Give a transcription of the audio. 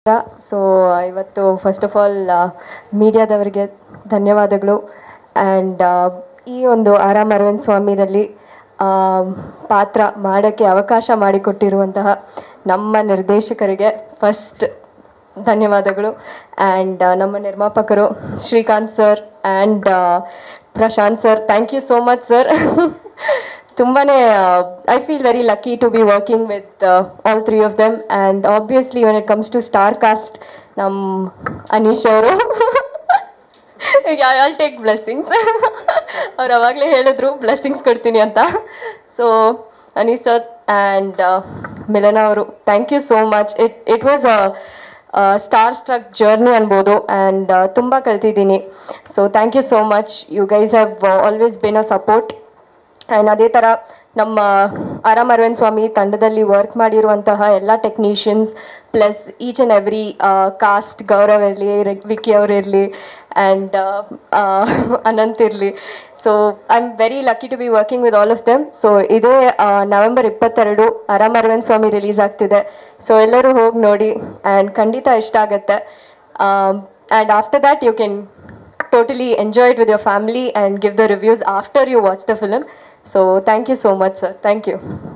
So ಇವತ್ತು first of all ಮೀಡಿಯಾದವರಿಗೆ ಧನ್ಯವಾದಗಳು and ಈ ಒಂದು ಆರಾಮ್ ಅರವಿಂದ್ ಸ್ವಾಮಿನಲ್ಲಿ ಆ, ಪಾತ್ರ ಮಾಡೋಕ್ಕೆ ಅವಕಾಶ ಮಾಡಿಕೊಟ್ಟಿರುವಂತಹ ನಮ್ಮ ನಿರ್ದೇಶಕರಿಗೆ ಫಸ್ಟ್ ಧನ್ಯವಾದಗಳು ಆ್ಯಂಡ್ ನಮ್ಮ ನಿರ್ಮಾಪಕರು Srikanth sir and Prashanth sir thank you so much sir ತುಂಬಾ I feel very lucky to be working with all three of them and obviously when it comes to star cast ನಮ್ಮ ಅನೀಶ್ ಅವರು ಆಲ್ ಟೇಕ್ ಬ್ಲೆಸ್ಸಿಂಗ್ಸ್ ಅವ್ರು ಅವಾಗಲೇ ಹೇಳಿದ್ರು blessings ಕೊಡ್ತೀನಿ ಅಂತ so Anees sir and Milana ಅವರು thank you so much it it was a star struck journey ಅನ್ಬೋದು and ತುಂಬ ಕಲ್ತಿದ್ದೀನಿ so thank you so much you guys have always been a support and ಅದೇ ಥರ ನಮ್ಮ ಆರಾಮ್ ಅರವಿಂದ್ ಸ್ವಾಮಿ ತಂಡದಲ್ಲಿ ವರ್ಕ್ ಮಾಡಿರುವಂತಹ ಎಲ್ಲ technicians plus each and every cast Gaurav ಇರಲಿ ವಿಕ್ಕಿ ಅವರಿರಲಿ ಆ್ಯಂಡ್ ಅನಂತ್ ಇರಲಿ so I am very lucky to be working with all of them so ಇದೇ ನವೆಂಬರ್ ಇಪ್ಪತ್ತೆರಡು ಆರಾಮ್ ಅರವಿಂದ್ ಸ್ವಾಮಿ ರಿಲೀಸ್ ಆಗ್ತಿದೆ ಸೊ ಎಲ್ಲರೂ ಹೋಗಿ ನೋಡಿ ಆ್ಯಂಡ್ ಖಂಡಿತ ಇಷ್ಟ ಆಗುತ್ತೆ and after that you can totally enjoy it with your family and give the reviews after you watch the film. So, thank you so much, sir. Thank you.